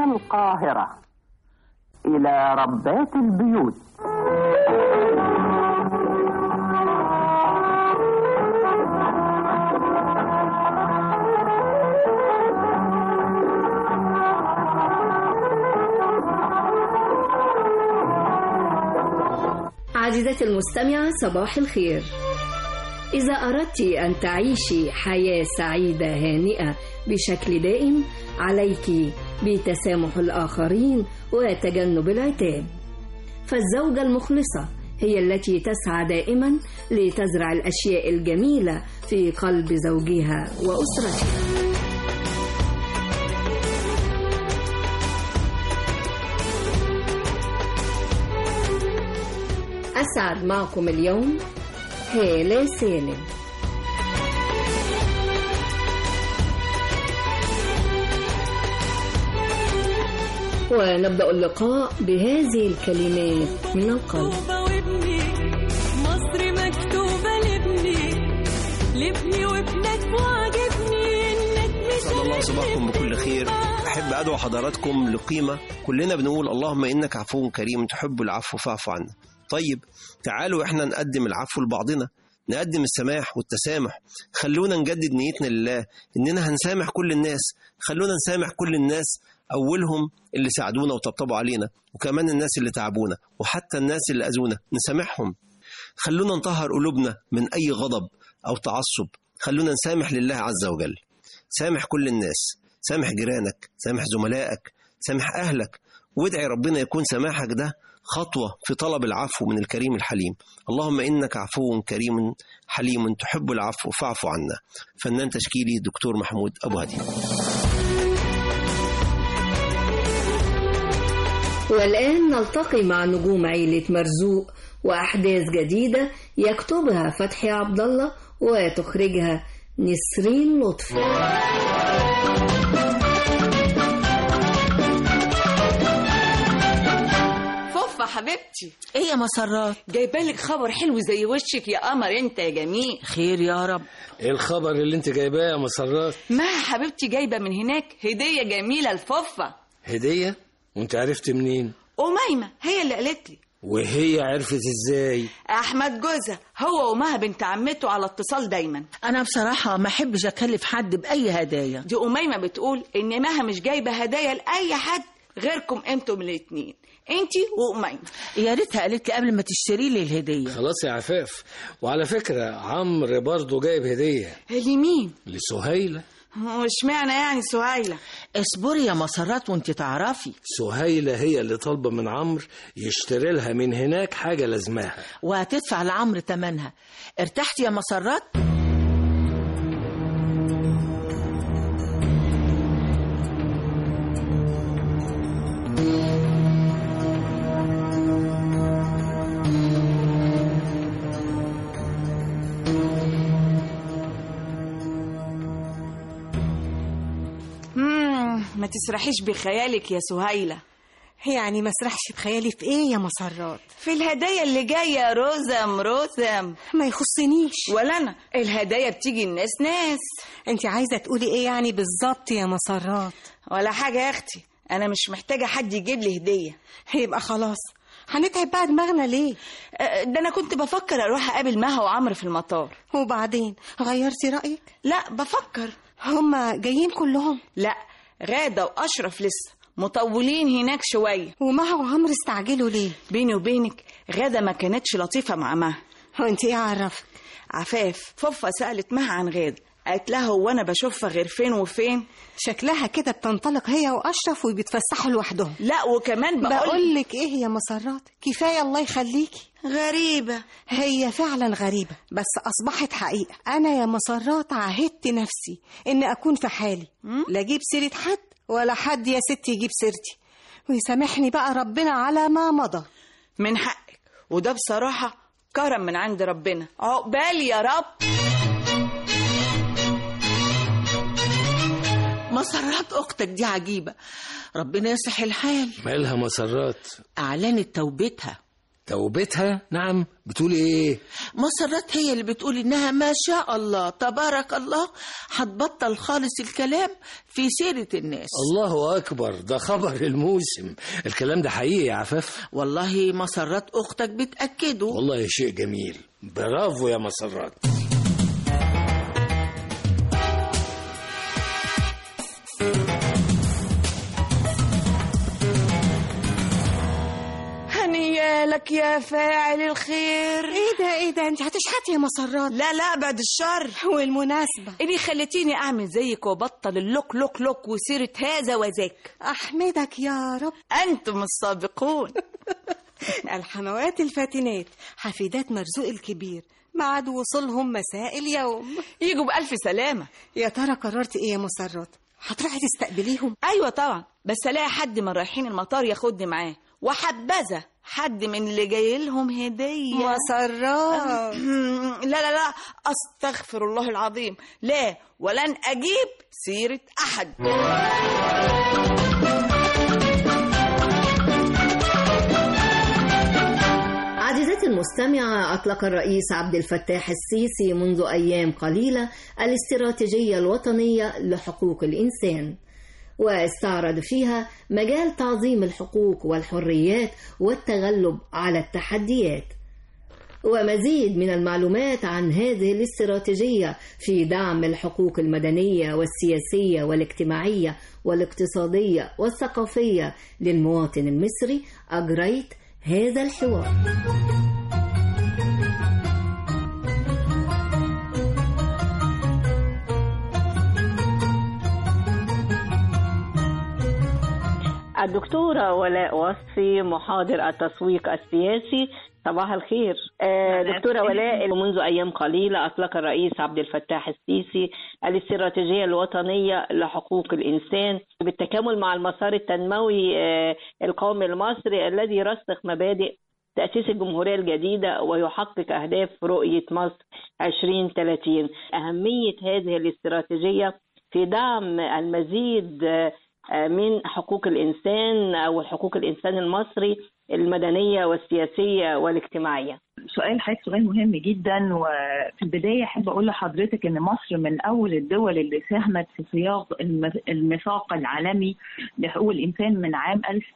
من القاهرة إلى ربات البيوت عزيزتي المستمعة صباح الخير إذا أردت أن تعيشي حياة سعيدة هانئة بشكل دائم عليك بتسامح الآخرين وتجنب العتاب فالزوجة المخلصة هي التي تسعى دائما لتزرع الأشياء الجميلة في قلب زوجها وأسرتها أسعد معكم اليوم هالة سالم ونبدأ اللقاء بهذه الكلمات من القلب مكتوبة وابني مصر مكتوبة لابني لابني وابنك وعجبني انك مش أسعد الله صباحكم بكل خير أحب أدعو حضراتكم لقيمة كلنا بنقول اللهم إنك عفو كريم تحب العفو فاعف عنا طيب تعالوا إحنا نقدم العفو لبعضنا نقدم السماح والتسامح خلونا نجدد نيتنا لله إننا هنسامح كل الناس خلونا نسامح كل الناس أولهم اللي ساعدونا وطبطبوا علينا وكمان الناس اللي تعبونا وحتى الناس اللي أذونا نسامحهم خلونا نطهر قلوبنا من أي غضب أو تعصب خلونا نسامح لله عز وجل سامح كل الناس سامح جيرانك سامح زملائك سامح أهلك وادعي ربنا يكون سماحك ده خطوة في طلب العفو من الكريم الحليم اللهم إنك عفو كريم حليم تحب العفو فاعف عنا فنان تشكيلي دكتور محمود أبو هدي والآن نلتقي مع نجوم عيلة مرزوق وأحداث جديدة يكتبها فتحي عبد الله وتخرجها نسرين لطفي فوفا حبيبتي ايه يا مسرات جايبالك خبر حلو زي وشك يا قمر انت يا جميل خير يا رب ايه الخبر اللي انت جايباه يا مسرات ما حبيبتي جايبه من هناك هديه جميله لفوفا هديه وانت عرفت منين أميمة هي اللي قالت لي وهي عرفت ازاي أحمد جوزها هو ومها بنت عمته على اتصال دايما انا بصراحه ما احبش اكلف حد باي هدايا دي أميمة بتقول إن مها مش جايبة هدايا لأي حد غيركم انتم الاتنين انتي وأميمة يا ريتها قالت لي قبل ما تشتري لي الهديه خلاص يا عفاف وعلى فكره عمرو برضه جايب هديه لمين؟ لسهيله واشمعنى يعني سهيلة؟ اصبري يا مسرات وانت تعرفي سهيله هي اللي طالبه من عمرو يشتري لها من هناك حاجه لازماها وهتدفع لعمرو تمنها ارتحتي يا مسرات مم، ما تسرحيش بخيالك يا سهيلة يعني ما اسرحش بخيالي في ايه يا مسرات في الهدايا اللي جاية رزم رزم ما يخصنيش ولا أنا الهدايا بتيجي الناس ناس انت عايزه تقولي ايه يعني بالظبط يا مسرات ولا حاجة يا أختي أنا مش محتاجة حد يجيب لي هدية هيبقى خلاص هنتعب بقى دماغنا ليه أه، ده أنا كنت بفكر أروح أقابل مها وعمرو في المطار وبعدين غيرتي رايك لا بفكر هما جايين كلهم لا غادة وأشرف لسه مطولين هناك شوية ومها وعمرو استعجلوا ليه بيني وبينك غادة ما كانتش لطيفة مع مها هو انت ايه عرفك عفاف فوفا سألت مها عن غادة قالت لها هو أنا بشوفها غير فين وفين شكلها كده بتنطلق هي واشرف وبيتفسحوا لوحدهم لا وكمان بقول بقول لك ايه يا مسرات كفايه الله يخليكي غريبة هي فعلا غريبة بس أصبحت حقيقة أنا يا مسرات عهدت نفسي إن أكون في حالي لا أجيب سيرة حد ولا حد يا ستي يجيب سيرتي ويسامحني بقى ربنا على ما مضى من حقك وده بصراحة كرم من عند ربنا عقبال يا رب مسرات اختك دي عجيبه ربنا يصلح الحال مالها مسرات اعلنت توبتها توبتها نعم بتقول ايه مسرات هي اللي بتقول انها ما شاء الله تبارك الله هتبطل خالص الكلام في سيرة الناس الله اكبر ده خبر الموسم الكلام ده حقيقي يا عفاف والله مسرات اختك بتأكده والله شيء جميل برافو يا مسرات هنيالك يا فاعل الخير ايه ده ايه ده انت هتشحتي يا مسرات لا لا بعد الشر والمناسبة اللي خلتيني اعمل زيك وبطل اللوك لوك لوك وسيرة هذا وذاك احمدك يا رب انتم السابقون الحموات الفاتنات حفيدات مرزوق الكبير بعد وصولهم مساء اليوم يجوا بألف سلامة يا ترى قررت ايه يا مسرات هتروحي تستقبليهم ايوه طبعا بس الاقي حد من رايحين المطار ياخدني معاه وحبذا حد من اللي جاي لهم هديه مسرات لا لا لا استغفر الله العظيم لا ولن اجيب سيره احد عزيزتي المستمعة أطلق الرئيس عبد الفتاح السيسي منذ أيام قليلة الاستراتيجية الوطنية لحقوق الإنسان واستعرض فيها مجال تعظيم الحقوق والحريات والتغلب على التحديات ومزيد من المعلومات عن هذه الاستراتيجية في دعم الحقوق المدنية والسياسية والاجتماعية والاقتصادية والثقافية للمواطن المصري أجريت هذا الحوار الدكتورة ولاء وصفي محاضر التسويق السياسي صباح الخير آه، دكتورة ولاء منذ أيام قليلة أطلق الرئيس عبد الفتاح السيسي الاستراتيجية الوطنية لحقوق الإنسان بالتكامل مع المسار التنموي آه، القومي المصري الذي يرسخ مبادئ تأسيس الجمهورية الجديدة ويحقق أهداف رؤية مصر 2030 أهمية هذه الاستراتيجية في دعم المزيد آه، من حقوق الإنسان أو حقوق الإنسان المصري المدنية والسياسية والاجتماعية سؤال حضرتك سؤال مهم جدا وفي البدايه احب اقول لحضرتك ان مصر من اول الدول اللي ساهمت في صياغه الم- الميثاق العالمي لحقوق الانسان من عام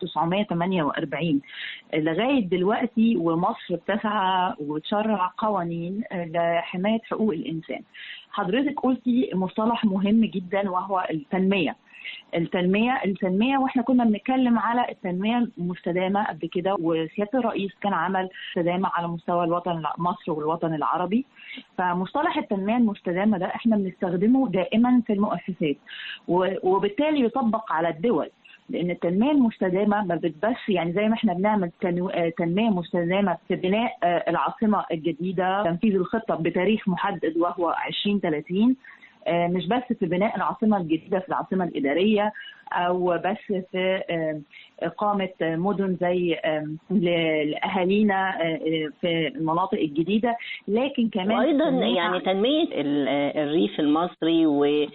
1948 لغايه دلوقتي ومصر بتسعى وتشرع قوانين لحمايه حقوق الانسان. حضرتك قلتي مصطلح مهم جدا وهو التنميه. التنميه التنميه واحنا كنا بنتكلم على التنميه المستدامه قبل كده وسياده الرئيس كان عمل مستدامه على مستوى الوطن الع- مصر والوطن العربي فمصطلح التنميه المستدامه ده احنا بنستخدمه دائما في المؤسسات و- وبالتالي يطبق على الدول لان التنميه المستدامه ما بتبس يعني زي ما احنا بنعمل تنو- آه، تنميه مستدامه في بناء آه، العاصمه الجديده تنفيذ الخطه بتاريخ محدد وهو 2030 آه، مش بس في بناء العاصمة الجديدة في العاصمة الإدارية أو بس في آه، إقامة آه، مدن زي آه، ل- لأهالينا آه، آه، في المناطق الجديدة لكن كمان وأيضا تنمية- يعني تنمية ال- الريف المصري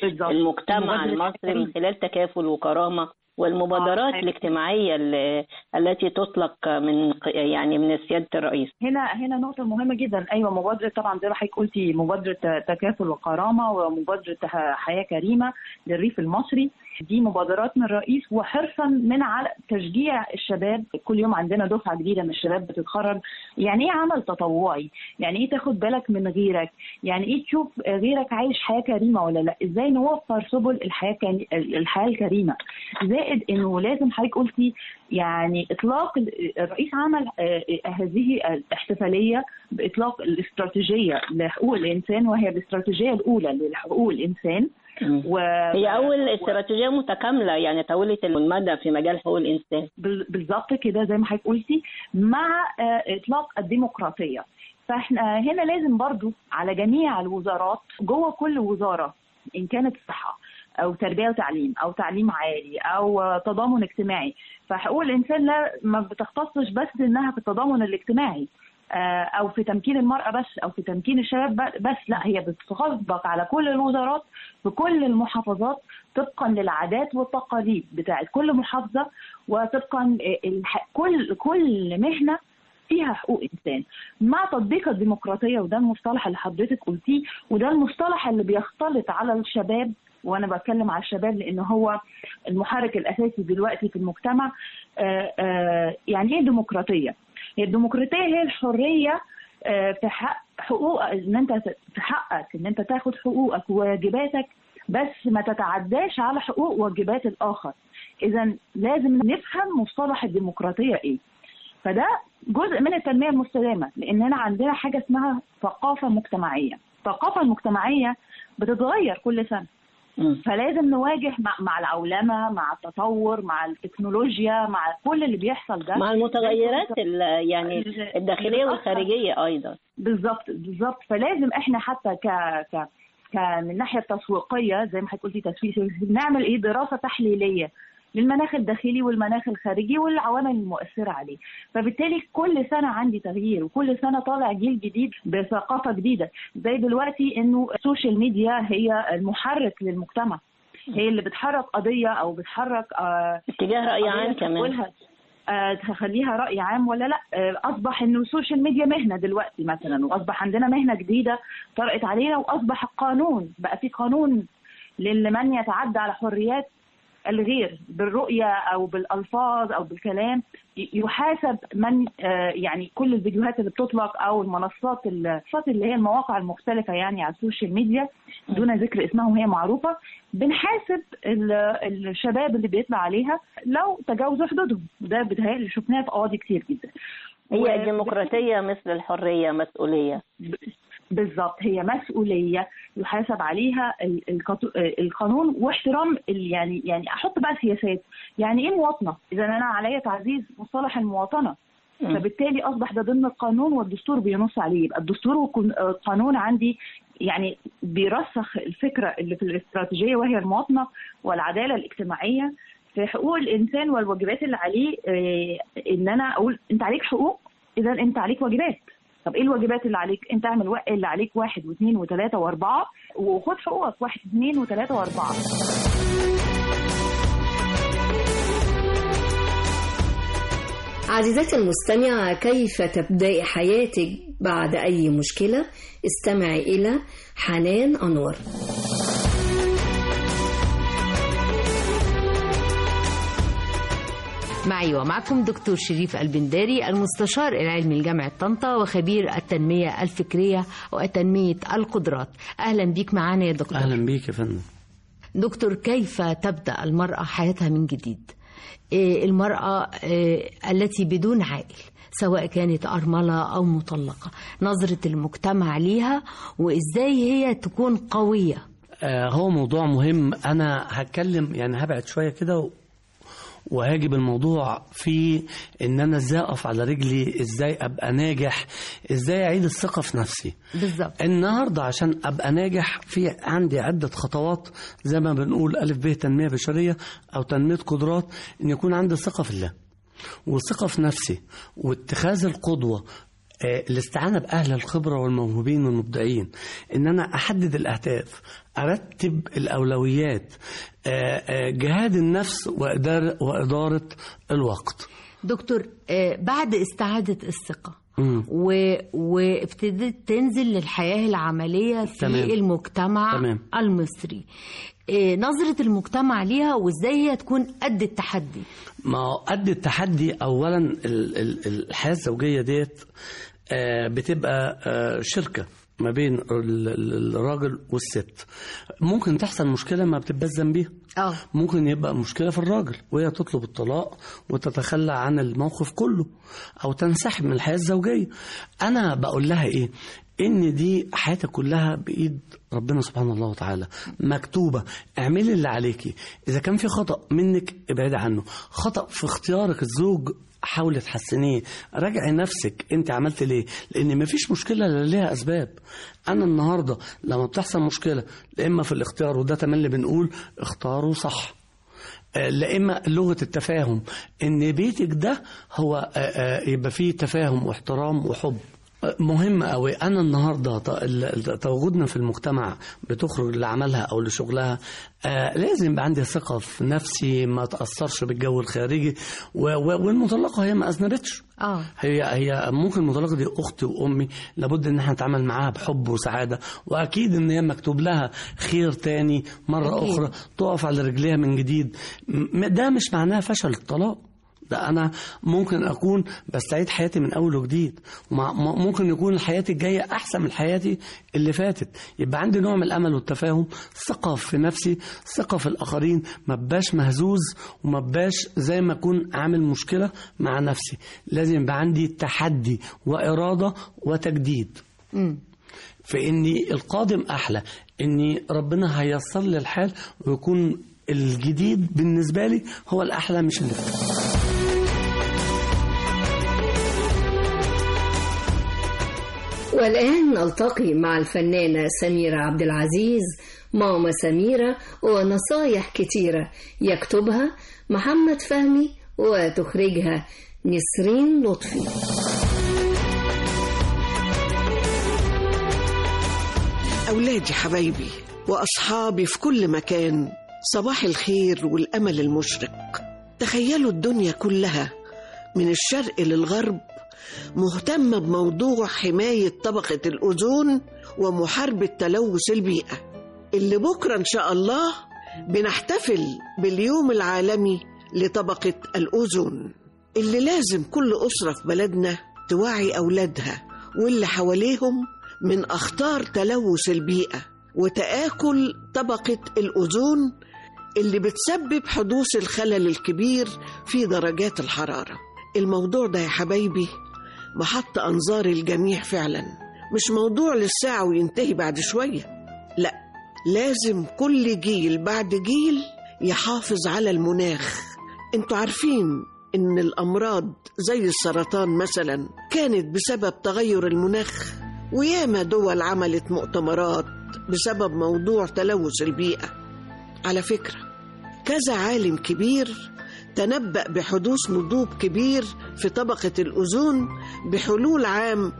والمجتمع المبادرة المصري من التكريم. خلال تكافل وكرامة والمبادرات آه، الاجتماعية ال- التي تطلق من ق- يعني من سيادة الرئيس هنا هنا نقطة مهمة جدا أيوة مبادرة طبعا زي ما حضرتك قلتي مبادرة تكافل وكرامة ومبادرة ح- حياة كريمة للريف المصري دي مبادرات من الرئيس وحرصا من على تشجيع الشباب كل يوم عندنا دفعة جديدة من الشباب بتتخرج يعني ايه عمل تطوعي يعني ايه تاخد بالك من غيرك يعني ايه تشوف غيرك عايش حياة كريمة ولا لا ازاي نوفر سبل الحياة كان- الحياة الكريمة زائد انه لازم حضرتك قلتي يعني اطلاق ال- الرئيس عمل آه، آه، هذه الاحتفاليه باطلاق الاستراتيجيه لحقوق الانسان وهي الاستراتيجيه الاولى لحقوق الانسان و... هي أول استراتيجية متكاملة يعني طولت المدى في مجال حقوق الإنسان بال- بالظبط كده زي ما حضرتك قلتي مع آه، اطلاق الديمقراطيه فاحنا هنا لازم برضو على جميع الوزارات جوه كل وزاره ان كانت صحه او تربيه وتعليم او تعليم عالي او آه، تضامن اجتماعي فحقوق الانسان لا ما بتختصش بس انها في التضامن الاجتماعي آه، او في تمكين المراه بس او في تمكين الشباب ب- بس لا هي بتطبق على كل الوزارات في كل المحافظات طبقا للعادات والتقاليد بتاعت كل محافظه وطبقا آه، الح- كل كل مهنه فيها حقوق انسان مع تطبيق الديمقراطيه وده المصطلح اللي حضرتك قلتيه وده المصطلح اللي بيختلط على الشباب وانا بتكلم على الشباب لان هو المحرك الاساسي دلوقتي في المجتمع آه، آه، يعني ايه ديمقراطيه؟ هي الديمقراطيه هي الحريه آه، في حق حقوق ان انت في حقك ان انت تاخد حقوقك وواجباتك بس ما تتعداش على حقوق وواجبات الاخر اذا لازم نفهم مصطلح الديمقراطيه ايه فده جزء من التنميه المستدامه لاننا عندنا حاجه اسمها ثقافه مجتمعيه الثقافه المجتمعيه بتتغير كل سنه فلازم نواجه مع, مع العولمه مع التطور مع التكنولوجيا مع كل اللي بيحصل ده مع المتغيرات ال- يعني الداخليه والخارجيه ايضا بالظبط بالظبط فلازم احنا حتى ك ك ك من الناحيه التسويقيه زي ما حضرتك قلتي تسويق سياسي، نعمل ايه دراسه تحليليه للمناخ الداخلي والمناخ الخارجي والعوامل المؤثره عليه فبالتالي كل سنه عندي تغيير وكل سنه طالع جيل جديد بثقافه جديده زي دلوقتي انه السوشيال ميديا هي المحرك للمجتمع هي اللي بتحرك قضيه او بتحرك آه اتجاه رأي عام قضية كمان. تحولها آه، تخليها رأي عام ولا لا آه، أصبح إنه السوشيال ميديا مهنة دلوقتي مثلا وأصبح عندنا مهنة جديدة طرقت علينا وأصبح قانون بقى في قانون لمن يتعدى على حريات الغير بالرؤية أو بالألفاظ أو بالكلام ي- يحاسب من آه، يعني كل الفيديوهات اللي بتطلق أو المنصات المنصات اللي هي المواقع المختلفة يعني على السوشيال ميديا دون ذكر اسمها وهي معروفة بنحاسب ال- الشباب اللي بيطلع عليها لو تجاوزوا حدودهم ده بيتهيألي شفناه في قواضي كتير جدا هي و- الديمقراطيه مثل الحريه مسؤوليه بالظبط هي مسؤوليه يحاسب عليها ال- القط- القانون واحترام ال- يعني يعني احط بقى سياسات يعني ايه مواطنه اذا انا عليا تعزيز مصطلح المواطنه مم. فبالتالي اصبح ده ضمن القانون والدستور بينص عليه يبقى الدستور والقانون عندي يعني بيرسخ الفكره اللي في الاستراتيجيه وهي المواطنه والعداله الاجتماعيه في حقوق الانسان والواجبات اللي عليه آه، ان انا اقول انت عليك حقوق اذا انت عليك واجبات طب ايه الواجبات اللي عليك؟ انت اعمل وا- اللي عليك واحد واثنين وثلاثه واربعه وخد حقوقك واحد اثنين وثلاثه واربعه. عزيزتي المستمعة كيف تبدأي حياتك بعد أي مشكلة استمعي إلى حنان أنور معي ومعكم دكتور شريف البنداري المستشار العلمي لجامعة طنطا وخبير التنمية الفكرية وتنمية القدرات أهلا بيك معانا يا دكتور اهلا بيك يا فندم دكتور كيف تبدأ المرأة حياتها من جديد إيه المرأة إيه التي بدون عائل سواء كانت أرملة أو مطلقة نظرة المجتمع ليها وإزاي هي تكون قوية آه هو موضوع مهم انا هتكلم يعني هبعد شويه كده و- وهاجب الموضوع في ان انا ازاي اقف على رجلي ازاي ابقى ناجح ازاي اعيد الثقه في نفسي بالظبط النهارده عشان ابقى ناجح في عندي عده خطوات زي ما بنقول الف ب تنميه بشريه او تنميه قدرات ان يكون عندي ثقه في الله وثقه في نفسي واتخاذ القدوه آه، الاستعانة بأهل الخبرة والموهوبين والمبدعين إن أنا أحدد الأهداف أرتب الأولويات آه، آه، جهاد النفس وإدارة, وإدارة الوقت دكتور آه، بعد استعادة الثقة مم. و... وابتدت تنزل للحياة العملية في تمام. المجتمع تمام. المصري إيه نظرة المجتمع ليها وازاي هي تكون قد التحدي ما هو قد التحدي اولا ال- ال- الحياه الزوجيه ديت آه، بتبقى آه، شركه ما بين ال- ال- الراجل والست ممكن تحصل مشكله ما بتبقاش ذنبيها اه ممكن يبقى مشكلة في الراجل وهي تطلب الطلاق وتتخلى عن الموقف كله أو تنسحب من الحياة الزوجية أنا بقول لها إيه إن دي حياتك كلها بإيد ربنا سبحانه الله وتعالى مكتوبة اعملي اللي عليكي إذا كان في خطأ منك ابعدي عنه خطأ في اختيارك الزوج حاولي تحسنيه راجعي نفسك انت عملت ليه لان مفيش مشكله الا ليها اسباب انا النهارده لما بتحصل مشكله لا اما في الاختيار وده تملي بنقول اختاروا صح آه، لا اما لغه التفاهم ان بيتك ده هو آه، آه، يبقى فيه تفاهم واحترام وحب مهم قوي انا النهارده ت- ال- ال- تواجدنا في المجتمع بتخرج لعملها او لشغلها آه لازم يبقى عندي ثقه في نفسي ما تاثرش بالجو الخارجي و- و- والمطلقه هي ما اذنبتش اه هي هي ممكن المطلقه دي اختي وامي لابد ان احنا نتعامل معاها بحب وسعاده واكيد ان هي مكتوب لها خير تاني مره أكيد. اخرى تقف على رجليها من جديد م- ده مش معناه فشل الطلاق ده انا ممكن اكون بستعيد حياتي من اول وجديد ومع- م- ممكن يكون حياتي الجايه احسن من حياتي اللي فاتت يبقى عندي نوع من الامل والتفاهم ثقه في نفسي ثقه في الاخرين ما بقاش مهزوز وما بقاش زي ما اكون عامل مشكله مع نفسي لازم يبقى عندي تحدي واراده وتجديد مم. في اني القادم احلى اني ربنا هيسر لي الحال ويكون الجديد بالنسبه لي هو الاحلى مش اللي فات والآن نلتقي مع الفنانة سميرة عبد العزيز ماما سميرة ونصايح كتيرة يكتبها محمد فهمي وتخرجها نسرين لطفي أولادي حبايبي وأصحابي في كل مكان صباح الخير والأمل المشرق تخيلوا الدنيا كلها من الشرق للغرب مهتمة بموضوع حماية طبقة الأوزون ومحاربة تلوث البيئة اللي بكرة إن شاء الله بنحتفل باليوم العالمي لطبقة الأوزون اللي لازم كل أسرة في بلدنا توعي أولادها واللي حواليهم من أخطار تلوث البيئة وتآكل طبقة الأوزون اللي بتسبب حدوث الخلل الكبير في درجات الحرارة الموضوع ده يا حبايبي محط أنظار الجميع فعلا مش موضوع للساعة وينتهي بعد شوية لا لازم كل جيل بعد جيل يحافظ على المناخ انتوا عارفين ان الامراض زي السرطان مثلا كانت بسبب تغير المناخ وياما دول عملت مؤتمرات بسبب موضوع تلوث البيئه على فكره كذا عالم كبير تنبأ بحدوث نضوب كبير في طبقة الأوزون بحلول عام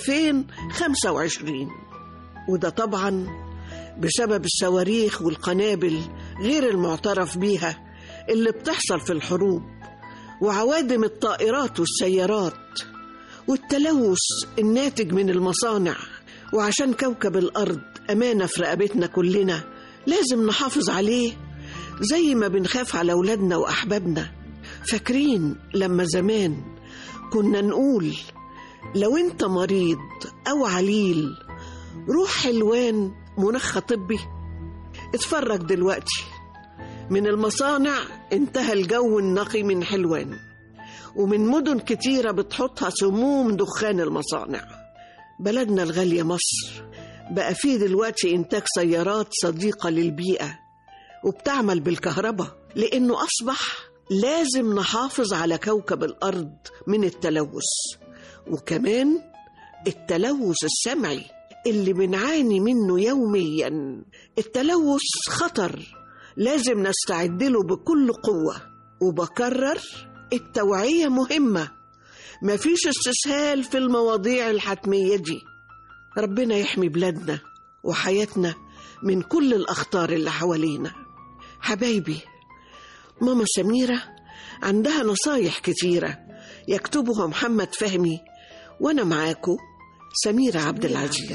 2025 وده طبعا بسبب الصواريخ والقنابل غير المعترف بيها اللي بتحصل في الحروب وعوادم الطائرات والسيارات والتلوث الناتج من المصانع وعشان كوكب الأرض أمانة في رقبتنا كلنا لازم نحافظ عليه زي ما بنخاف على أولادنا وأحبابنا فاكرين لما زمان كنا نقول لو انت مريض أو عليل روح حلوان منخى طبي اتفرج دلوقتي من المصانع انتهى الجو النقي من حلوان ومن مدن كتيرة بتحطها سموم دخان المصانع بلدنا الغالية مصر بقى فيه دلوقتي إنتاج سيارات صديقة للبيئة وبتعمل بالكهرباء لأنه أصبح لازم نحافظ على كوكب الأرض من التلوث وكمان التلوث السمعي اللي بنعاني منه يوميا التلوث خطر لازم نستعد له بكل قوة وبكرر التوعية مهمة مفيش استسهال في المواضيع الحتمية دي ربنا يحمي بلادنا وحياتنا من كل الأخطار اللي حوالينا حبايبي ماما سميرة عندها نصايح كتيرة يكتبها محمد فهمي وأنا معاكو سميرة عبد العزيز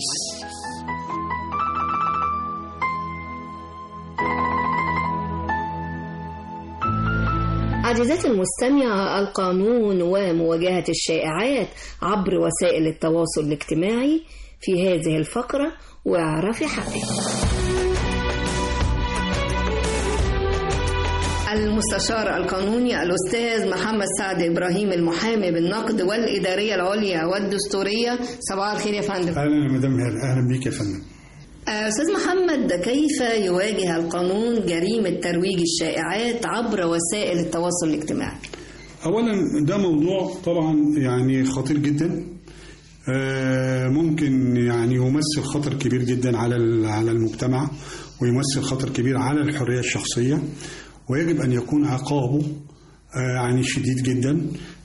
عزيزاتي المستمعة القانون ومواجهة الشائعات عبر وسائل التواصل الاجتماعي في هذه الفقرة واعرفي حقك المستشار القانوني الأستاذ محمد سعد إبراهيم المحامي بالنقد والإدارية العليا والدستورية صباح الخير يا فندم اهلا يا مدام هاله اهلا بيك يا فندم أستاذ محمد كيف يواجه القانون جريمة ترويج الشائعات عبر وسائل التواصل الاجتماعي؟ اولا ده موضوع طبعا يعني خطير جدا آه، ممكن يعني يمثل خطر كبير جدا على ال- على المجتمع ويمثل خطر كبير على الحريه الشخصيه ويجب ان يكون عقابه آه، يعني شديد جدا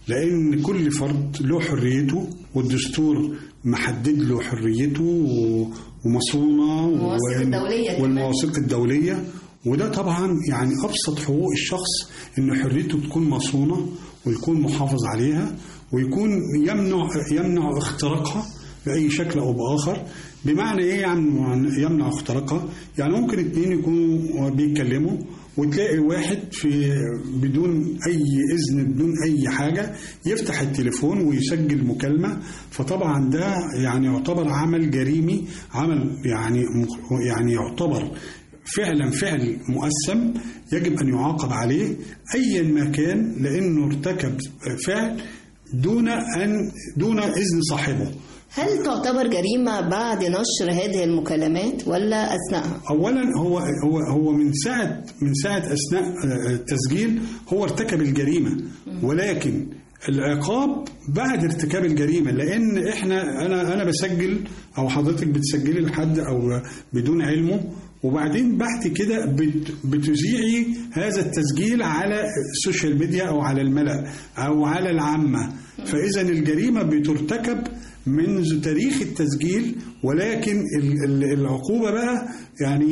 لان كل فرد له حريته والدستور محدد له حريته و- ومصونه المواثيق و- الدولية كمان. والمواثيق الدوليه وده طبعا يعني ابسط حقوق الشخص ان حريته تكون مصونه ويكون محافظ عليها ويكون يمنع يمنع اختراقها باي شكل او باخر بمعنى ايه يعني يمنع اختراقها يعني ممكن اتنين يكونوا بيتكلموا وتلاقي واحد في بدون اي اذن بدون اي حاجه يفتح التليفون ويسجل مكالمه فطبعا ده يعني يعتبر عمل جريمي عمل يعني يعني يعتبر فعلا فعل مؤثم يجب ان يعاقب عليه ايا ما كان لانه ارتكب فعل دون ان دون اذن صاحبه هل تعتبر جريمة بعد نشر هذه المكالمات ولا أثناءها؟ اولا هو هو هو من ساعه من ساعه اثناء آه، التسجيل هو ارتكب الجريمه ولكن العقاب بعد ارتكاب الجريمه لان احنا انا انا بسجل او حضرتك بتسجلي لحد او بدون علمه وبعدين بعد كده بت- بتذيعي هذا التسجيل على السوشيال ميديا او على الملأ او على العامه فاذا الجريمه بترتكب منذ تاريخ التسجيل ولكن ال- ال- العقوبة بقى يعني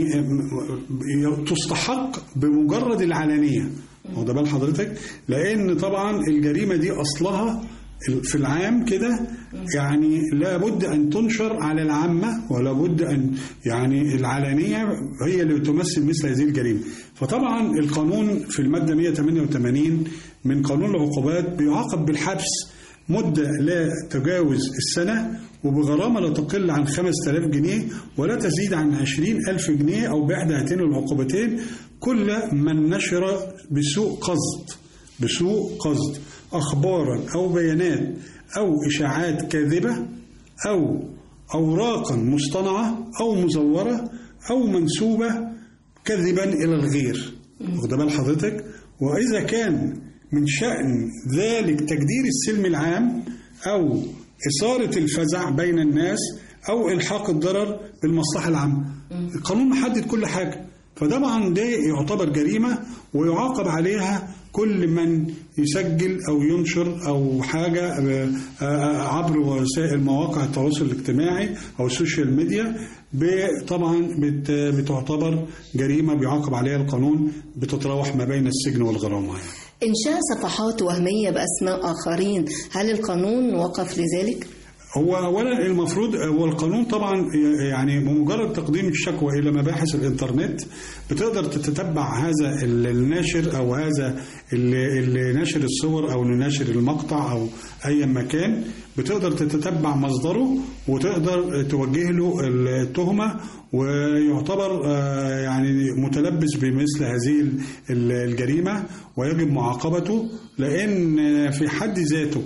م- تستحق بمجرد العلانية واخد بال حضرتك لأن طبعا الجريمة دي أصلها في العام كده يعني لابد أن تنشر على العامة ولا بد أن يعني العلانية هي اللي تمثل مثل هذه الجريمة فطبعا القانون في المادة 188 من قانون العقوبات بيعاقب بالحبس مدة لا تجاوز السنة وبغرامة لا تقل عن 5000 جنيه ولا تزيد عن 20000 جنيه أو بإحدى هاتين العقوبتين كل من نشر بسوء قصد بسوء قصد أخبارا أو بيانات أو إشاعات كاذبة أو أوراقا مصطنعة أو مزورة أو منسوبة كذبا إلى الغير واخد بال حضرتك وإذا كان من شأن ذلك تجدير السلم العام أو إثارة الفزع بين الناس أو إلحاق الضرر بالمصلحة العامة القانون محدد كل حاجة فطبعا ده يعتبر جريمة ويعاقب عليها كل من يسجل أو ينشر أو حاجة آه، آه، عبر وسائل مواقع التواصل الاجتماعي أو السوشيال ميديا ب- طبعا بت- بتعتبر جريمة بيعاقب عليها القانون بتتراوح ما بين السجن والغرامة يعني. إنشاء صفحات وهمية بأسماء آخرين هل القانون وقف لذلك؟ هو اولا المفروض هو القانون طبعا يعني بمجرد تقديم الشكوى الى مباحث الانترنت بتقدر تتتبع هذا الناشر او هذا اللي اللي ناشر الصور او اللي ناشر المقطع او اي مكان بتقدر تتتبع مصدره وتقدر توجه له التهمه ويعتبر آه، يعني متلبس بمثل هذه ال- ال- الجريمه ويجب معاقبته لان في حد ذاته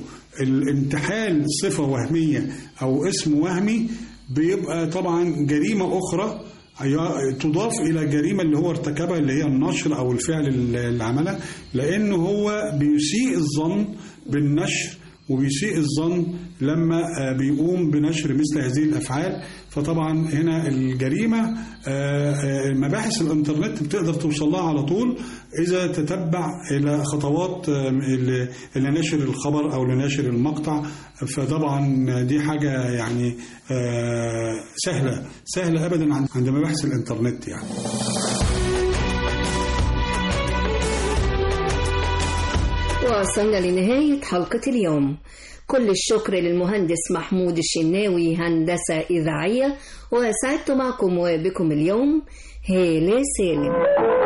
الانتحال صفة وهمية أو اسم وهمي بيبقى طبعا جريمة أخرى هي- تضاف إلى الجريمة اللي هو ارتكبها اللي هي النشر أو الفعل اللي عملها لأنه هو بيسيء الظن بالنشر وبيسيء الظن لما آه، بيقوم بنشر مثل هذه الافعال فطبعا هنا الجريمه آه، آه، مباحث الانترنت بتقدر توصل لها على طول اذا تتبع الى خطوات آه، اللي اللي نشر الخبر او اللي نشر المقطع فطبعا دي حاجه يعني آه، سهله سهله ابدا عند عند مباحث الانترنت يعني وصلنا لنهاية حلقة اليوم كل الشكر للمهندس محمود الشناوي هندسة إذاعية وسعدت معكم وبكم اليوم هالة سالم